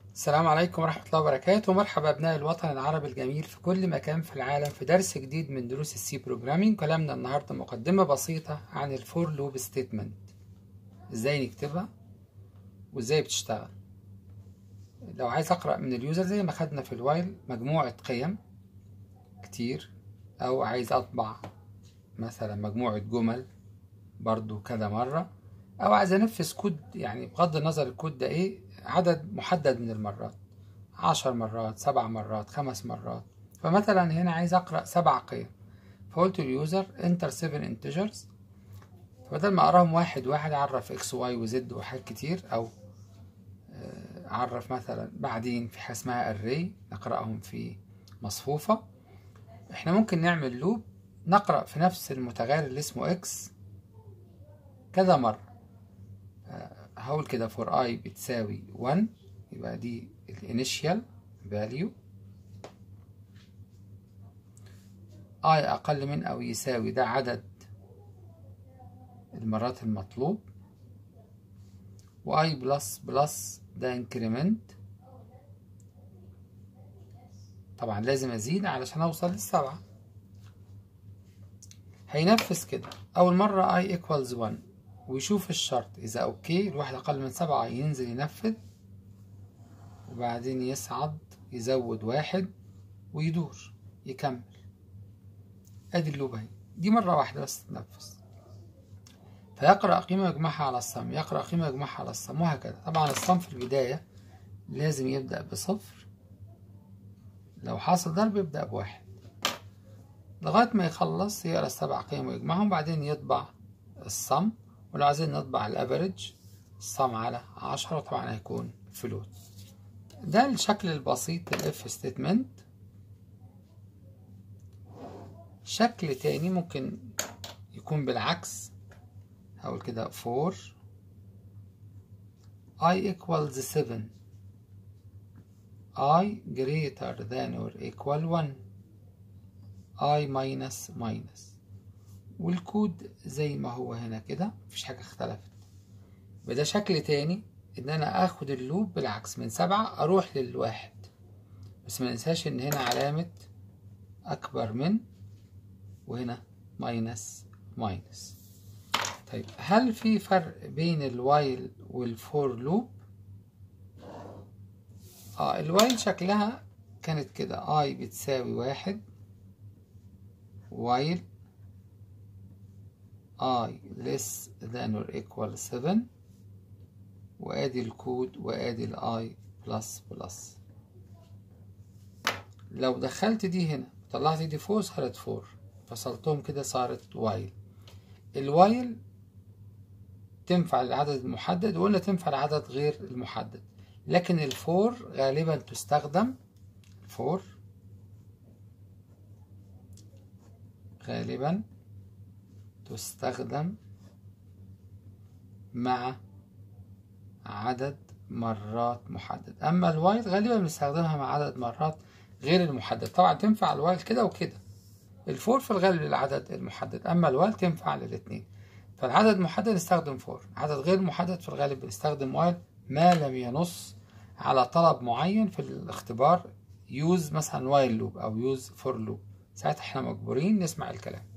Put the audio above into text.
السلام عليكم ورحمة الله وبركاته مرحبا أبناء الوطن العربي الجميل في كل مكان في العالم في درس جديد من دروس السي بروجرامينج كلامنا النهاردة مقدمة بسيطة عن الفور لوب ستيتمنت ازاي نكتبها وازاي بتشتغل لو عايز أقرأ من اليوزر زي ما خدنا في الوايل مجموعة قيم كتير أو عايز أطبع مثلا مجموعة جمل برضو كذا مرة أو عايز أنفذ كود يعني بغض النظر الكود ده إيه عدد محدد من المرات عشر مرات سبع مرات خمس مرات فمثلا هنا عايز أقرأ سبع قيم فقلت لليوزر انتر 7 انتجرز فبدل ما أقراهم واحد واحد أعرف اكس واي وزد وحاجات كتير أو أعرف مثلا بعدين في حاجة اسمها array نقرأهم في مصفوفة احنا ممكن نعمل لوب نقرأ في نفس المتغير اللي اسمه اكس كذا مرة هقول كده for i بتساوي 1 يبقى دي الانيشيال value i أقل من أو يساوي ده عدد المرات المطلوب و i بلس بلس ده increment طبعا لازم أزيد علشان أوصل للسبعة هينفذ كده أول مرة i equals 1 ويشوف الشرط إذا أوكي الواحد أقل من سبعة ينزل ينفذ وبعدين يصعد يزود واحد ويدور يكمل أدي اللوب أهي دي مرة واحدة بس تنفذ فيقرأ قيمة يجمعها على الصم يقرأ قيمة يجمعها على الصم وهكذا طبعا الصم في البداية لازم يبدأ بصفر لو حاصل ضرب يبدأ بواحد لغاية ما يخلص يقرأ السبع قيم ويجمعهم بعدين يطبع الصم ولو عايزين نطبع الافريج الصم على عشرة طبعا هيكون فلوت ده الشكل البسيط للاف ستيتمنت شكل تاني ممكن يكون بالعكس هقول كده for i equals 7 i greater than or equal 1 i minus minus والكود زي ما هو هنا كده مفيش حاجة اختلفت بده شكل تاني ان انا اخد اللوب بالعكس من سبعة اروح للواحد بس ما ننساش ان هنا علامة اكبر من وهنا ماينس ماينس طيب هل في فرق بين الوايل والفور لوب اه الوايل شكلها كانت كده اي بتساوي واحد وايل i less than or equal 7 وادي الكود وادي ال i plus plus لو دخلت دي هنا طلعت دي فوق صارت فور فصلتهم كده صارت وايل الوايل تنفع للعدد المحدد وقلنا تنفع للعدد غير المحدد لكن الفور غالبا تستخدم الفور غالبا تستخدم مع عدد مرات محدد أما الوايل غالبا بنستخدمها مع عدد مرات غير المحدد طبعا تنفع الوايل كده وكده الفور في الغالب للعدد المحدد أما الوايل تنفع للاتنين فالعدد المحدد نستخدم فور عدد غير محدد في الغالب بنستخدم وايل ما لم ينص على طلب معين في الاختبار يوز مثلا وايل لوب أو يوز فور لوب ساعتها احنا مجبورين نسمع الكلام